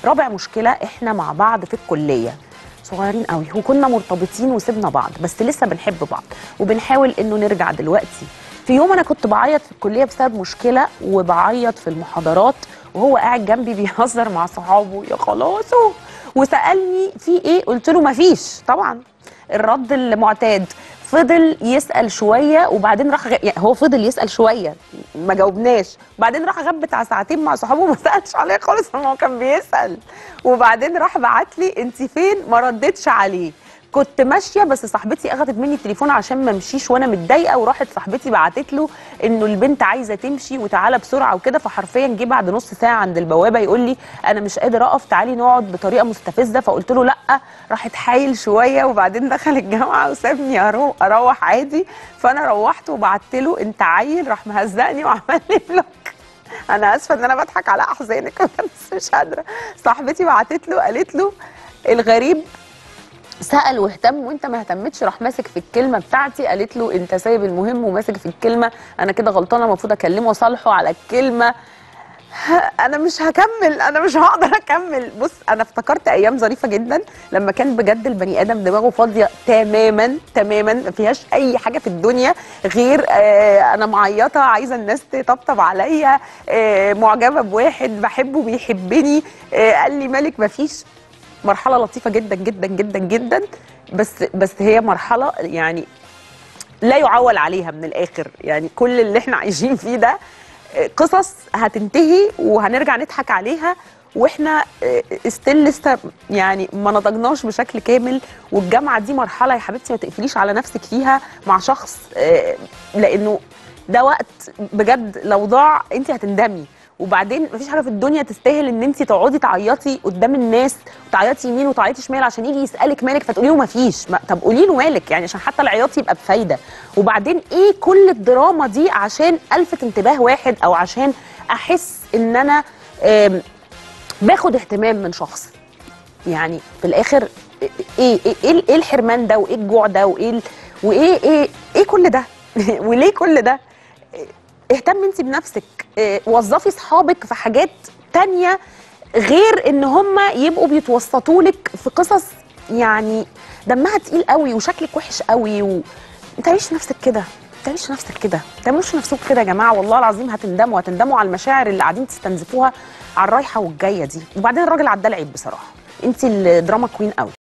رابع مشكله احنا مع بعض في الكليه صغيرين قوي وكنا مرتبطين وسيبنا بعض بس لسه بنحب بعض وبنحاول انه نرجع دلوقتي في يوم انا كنت بعيط في الكليه بسبب مشكله وبعيط في المحاضرات وهو قاعد جنبي بيهزر مع صحابه يا خلاصه وسالني في ايه قلت له مفيش طبعا الرد المعتاد فضل يسال شويه وبعدين راح غ... يعني هو فضل يسال شويه ما جاوبناش وبعدين راح غاب بتاع ساعتين مع صحابه ما سالش عليه خالص ما هو كان بيسال وبعدين راح بعت لي انت فين ما ردتش عليه كنت ماشيه بس صاحبتي اخذت مني التليفون عشان ما امشيش وانا متضايقه وراحت صاحبتي بعتت له انه البنت عايزه تمشي وتعالى بسرعه وكده فحرفيا جه بعد نص ساعه عند البوابه يقول لي انا مش قادر اقف تعالي نقعد بطريقه مستفزه فقلت له لا راح اتحايل شويه وبعدين دخل الجامعه وسابني أرو- اروح عادي فانا روحت وبعت له انت عيل راح مهزقني وعمل لي بلوك انا اسفه ان انا بضحك على احزانك بس مش قادره صاحبتي بعتت له قالت له الغريب سأل واهتم وانت ما اهتمتش راح ماسك في الكلمه بتاعتي قالت له انت سايب المهم وماسك في الكلمه انا كده غلطانه المفروض اكلمه واصالحه على الكلمه انا مش هكمل انا مش هقدر اكمل بص انا افتكرت ايام ظريفه جدا لما كان بجد البني ادم دماغه فاضيه تماما تماما ما فيهاش اي حاجه في الدنيا غير آه انا معيطه عايزه الناس تطبطب عليا آه معجبه بواحد بحبه بيحبني آه قال لي مالك ما فيش مرحله لطيفه جدا جدا جدا جدا بس بس هي مرحله يعني لا يعول عليها من الاخر يعني كل اللي احنا عايشين فيه ده آه، قصص هتنتهي وهنرجع نضحك عليها واحنا استيل لسه يعني ما نضجناش بشكل كامل والجامعه دي مرحله يا حبيبتي ما تقفليش على نفسك فيها مع شخص آه، لانه ده وقت بجد لو ضاع انت هتندمي وبعدين مفيش حاجه في الدنيا تستاهل ان انت تقعدي تعيطي قدام الناس وتعيطي يمين وتعيطي شمال عشان يجي يسالك مالك فتقولي له مفيش ما طب قولي له مالك يعني عشان حتى العياط يبقى بفايده وبعدين ايه كل الدراما دي عشان الفت انتباه واحد او عشان احس ان انا آم، باخد اهتمام من شخص يعني في الاخر ايه ايه ايه, إيه الحرمان ده وايه الجوع ده وايه ال- وايه ايه ايه كل ده وليه كل ده اهتمي انت بنفسك اه، وظفي صحابك في حاجات تانية غير ان هم يبقوا بيتوسطوا لك في قصص يعني دمها تقيل قوي وشكلك وحش قوي و... ما تعمليش نفسك كده ما تعمليش نفسك كده ما تعملوش نفسكم كده يا جماعه والله العظيم هتندموا هتندموا على المشاعر اللي قاعدين تستنزفوها على الرايحه والجايه دي وبعدين الراجل عدى العيب بصراحه انت الدراما كوين قوي